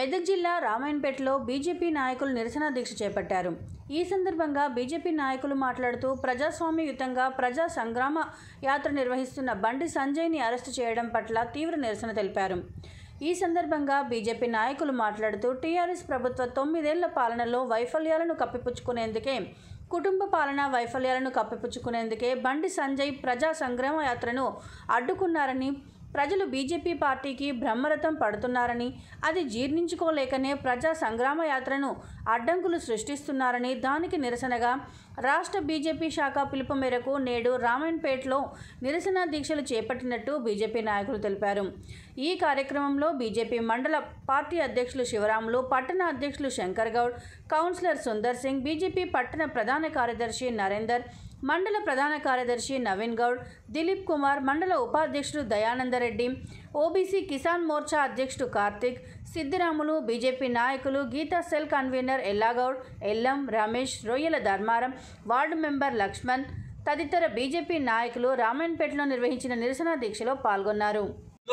మెదక్ జిల్లా రామాయణపేటలో బీజేపీ నాయకులు నిరసన దీక్ష చేపట్టారు ఈ సందర్భంగా బీజేపీ నాయకులు మాట్లాడుతూ ప్రజాస్వామ్యయుతంగా ప్రజా సంగ్రామ యాత్ర నిర్వహిస్తున్న బండి సంజయ్ని అరెస్టు చేయడం పట్ల తీవ్ర నిరసన తెలిపారు ఈ సందర్భంగా బీజేపీ నాయకులు మాట్లాడుతూ టీఆర్ఎస్ ప్రభుత్వ తొమ్మిదేళ్ల పాలనలో వైఫల్యాలను కప్పిపుచ్చుకునేందుకే కుటుంబ పాలన వైఫల్యాలను కప్పిపుచ్చుకునేందుకే బండి సంజయ్ ప్రజా సంగ్రామ యాత్రను అడ్డుకున్నారని ప్రజలు బీజేపీ పార్టీకి బ్రహ్మరథం పడుతున్నారని అది జీర్ణించుకోలేకనే ప్రజా సంగ్రామ యాత్రను అడ్డంకులు సృష్టిస్తున్నారని దానికి నిరసనగా రాష్ట్ర బీజేపీ శాఖ పిలుపు మేరకు నేడు రామాయణపేటలో నిరసన దీక్షలు చేపట్టినట్టు బీజేపీ నాయకులు తెలిపారు ఈ కార్యక్రమంలో బీజేపీ మండల పార్టీ అధ్యక్షులు శివరాములు పట్టణ అధ్యక్షులు శంకర్ గౌడ్ కౌన్సిలర్ సుందర్ సింగ్ బీజేపీ పట్టణ ప్రధాన కార్యదర్శి నరేందర్ మండల ప్రధాన కార్యదర్శి నవీన్ గౌడ్ దిలీప్ కుమార్ మండల ఉపాధ్యక్షుడు దయానందరెడ్డి ఓబీసీ కిసాన్ మోర్చా అధ్యక్షుడు కార్తిక్ సిద్దిరాములు బీజేపీ నాయకులు Geeta cell convener Ellagoud Ellam Ramesh Royyala Dharmaram ward member Laxman తదితర బీజేపీ నాయకులు రామాయణపేటలో నిర్వహించిన నిరసన దీక్షలో పాల్గొన్నారు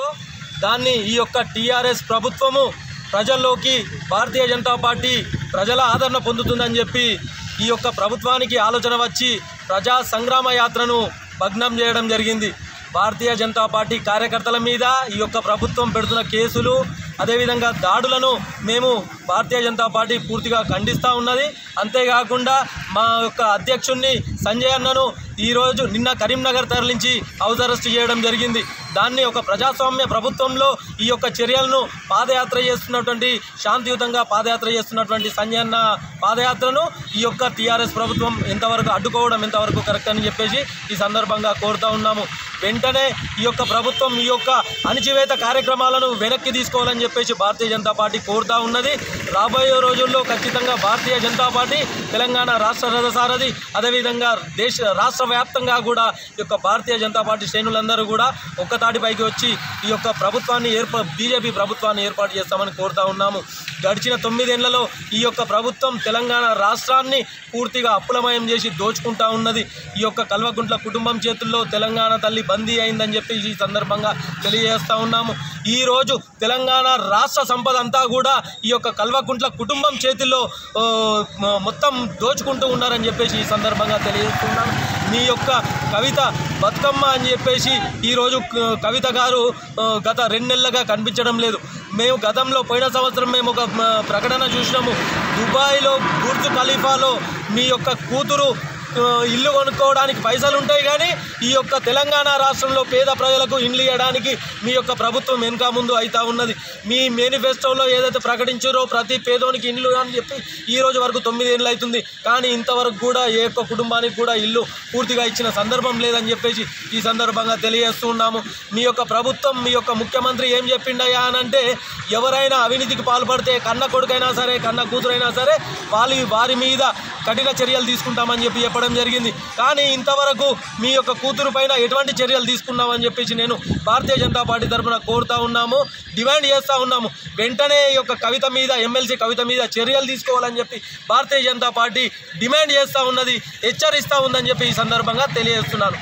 దాన్ని ఈ యొక్క టీఆర్ఎస్ ప్రభుత్వము ప్రజల్లోకి భారతీయ జనతా పార్టీ ప్రజల ఆదరణ పొందుతుందని చెప్పి ఈ యొక్క ప్రభుత్వానికి ఆలోచన వచ్చి ప్రజా సంగ్రామ యాత్రను భగ్నం చేయడం జరిగింది భారతీయ జనతా పార్టీ కార్యకర్తల మీద ఈ యొక్క ప్రభుత్వం పెడుతున్న కేసులు అదేవిధంగా దాడులను మేము భారతీయ జనతా పార్టీ పూర్తిగా ఖండిస్తూ ఉన్నది అంతేకాకుండా మా యొక్క అధ్యక్షుణ్ణి సంజయ్ అన్నను ఈరోజు నిన్న కరీంనగర్ తరలించి హౌస్ అరెస్ట్ చేయడం జరిగింది దాన్ని ఒక ప్రజాస్వామ్య ప్రభుత్వంలో ఈ యొక్క చర్యలను పాదయాత్ర చేస్తున్నటువంటి శాంతియుతంగా పాదయాత్ర చేస్తున్నటువంటి సంజయ్ అన్న పాదయాత్రను ఈ యొక్క టీఆర్ఎస్ ప్రభుత్వం ఎంతవరకు అడ్డుకోవడం ఎంతవరకు కరెక్ట్ అని చెప్పేసి ఈ సందర్భంగా కోరుతా ఉన్నాము వెంటనే ఈ యొక్క ప్రభుత్వం ఈ యొక్క అణిచివేత కార్యక్రమాలను వెనక్కి తీసుకోవాలని చెప్పేసి భారతీయ జనతా పార్టీ కోరుతా ఉన్నది రాబోయే రోజుల్లో ఖచ్చితంగా భారతీయ జనతా పార్టీ తెలంగాణ రాష్ట్ర రథసారథి అదేవిధంగా దేశ రాష్ట్ర వ్యాప్తంగా కూడా ఈ యొక్క భారతీయ జనతా పార్టీ శ్రేణులందరూ కూడా ఒక్కతాటిపైకి వచ్చి ఈ యొక్క ప్రభుత్వాన్ని ఏర్పా బీజేపీ ప్రభుత్వాన్ని ఏర్పాటు చేస్తామని కోరుతా ఉన్నాము గడిచిన తొమ్మిదేళ్లలో ఈ యొక్క ప్రభుత్వం తెలంగాణ రాష్ట్రాన్ని పూర్తిగా అప్పులమయం చేసి దోచుకుంటా ఉన్నది ఈ యొక్క కల్వకుంట్ల కుటుంబం చేతుల్లో తెలంగాణ తల్లి బందీ అయిందని చెప్పి ఈ సందర్భంగా తెలియజేస్తా ఉన్నాము ఈ రోజు తెలంగాణ రాష్ట్ర సంపద అంతా కూడా ఈ యొక్క కల్వకుంట్ల కుటుంబం చేతుల్లో ఆ, మ- మొత్తం దోచుకుంటూ ఉన్నారని చెప్పేసి ఈ సందర్భంగా తెలియజేస్తున్నాను మీ యొక్క కవిత బతుకమ్మ అని చెప్పేసి ఈరోజు క- కవిత గారు ఆ, గత రెండు నెలలుగా కనిపించడం లేదు మేము గతంలో పోయిన సంవత్సరం మేము ఒక మ, ప్రకటన చూసినాము దుబాయ్లో బుర్జ్ ఖలీఫాలో మీ యొక్క కూతురు ఆ, ఇల్లు కొనుక్కోవడానికి పైసలు ఉంటాయి కానీ ఈ యొక్క తెలంగాణ రాష్ట్రంలో పేద ప్రజలకు ఇండ్లు ఇవ్వడానికి మీ యొక్క ప్రభుత్వం వెనుక ముందు అవుతా ఉన్నది మీ మేనిఫెస్టోలో ఏదైతే ప్రకటించారో ప్రతి పేదోనికి ఇండ్లు అని చెప్పి ఈ రోజు వరకు తొమ్మిది ఏళ్ళు అవుతుంది కానీ ఇంతవరకు కూడా ఏ ఒక్క కుటుంబానికి కూడా ఇల్లు పూర్తిగా ఇచ్చిన సందర్భం లేదని చెప్పేసి ఈ సందర్భంగా తెలియజేస్తున్నాము మీ యొక్క ప్రభుత్వం మీ యొక్క ముఖ్యమంత్రి ఏం చెప్పిండయా అని అంటే ఎవరైనా అవినీతికి పాల్పడితే కన్న కొడుకైనా సరే కన్న కూతురైనా సరే వాళ్ళ వారి మీద కఠిన చర్యలు తీసుకుంటామని చెప్పి చెప్పడం జరిగింది కానీ ఇంతవరకు మీ యొక్క కూతురు పైన ఎటువంటి చర్యలు తీసుకున్నామని చెప్పేసి నేను భారతీయ జనతా పార్టీ తరఫున కోరుతా ఉన్నాము డిమాండ్ చేస్తూ ఉన్నాము వెంటనే ఈ యొక్క కవిత మీద ఎమ్మెల్సీ కవిత మీద చర్యలు తీసుకోవాలని చెప్పి భారతీయ జనతా పార్టీ డిమాండ్ చేస్తూ ఉన్నది హెచ్చరిస్తూ ఉందని చెప్పి ఈ సందర్భంగా తెలియజేస్తున్నాను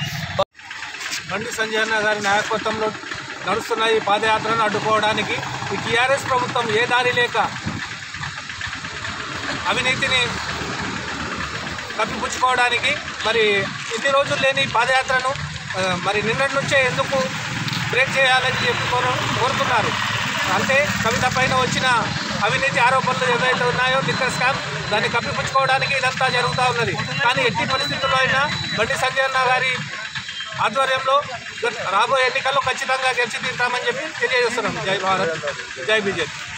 బండి సంజయ్ అన్న గారి నాయకత్వంలో నడుస్తున్న ఈ పాదయాత్రను అడ్డుకోవడానికి ఈ టీఆర్ఎస్ ప్రభుత్వం ఏ దారి లేక అవినీతిని కప్పిపుచ్చుకోవడానికి మరి ఇన్ని రోజులు లేని ఈ పాదయాత్రను ఆ, మరి నిన్నటి నుంచే ఎందుకు బ్రేక్ చేయాలని చెప్పి కోరు కోరుతున్నారు అంటే కవిత పైన వచ్చిన అవినీతి ఆరోపణలు ఏవైతే ఉన్నాయో లిక్కర్ స్కామ్ దాన్ని కప్పిపుచ్చుకోవడానికి ఇదంతా జరుగుతూ ఉన్నది కానీ ఎట్టి పరిస్థితుల్లో అయినా బండి సంజయ్ అన్న గారి ఆధ్వర్యంలో రాబోయే ఎన్నికల్లో ఖచ్చితంగా గెలిచి తీరుతామని చెప్పి తెలియజేస్తున్నాం జై భారత్ జై బీజేపీ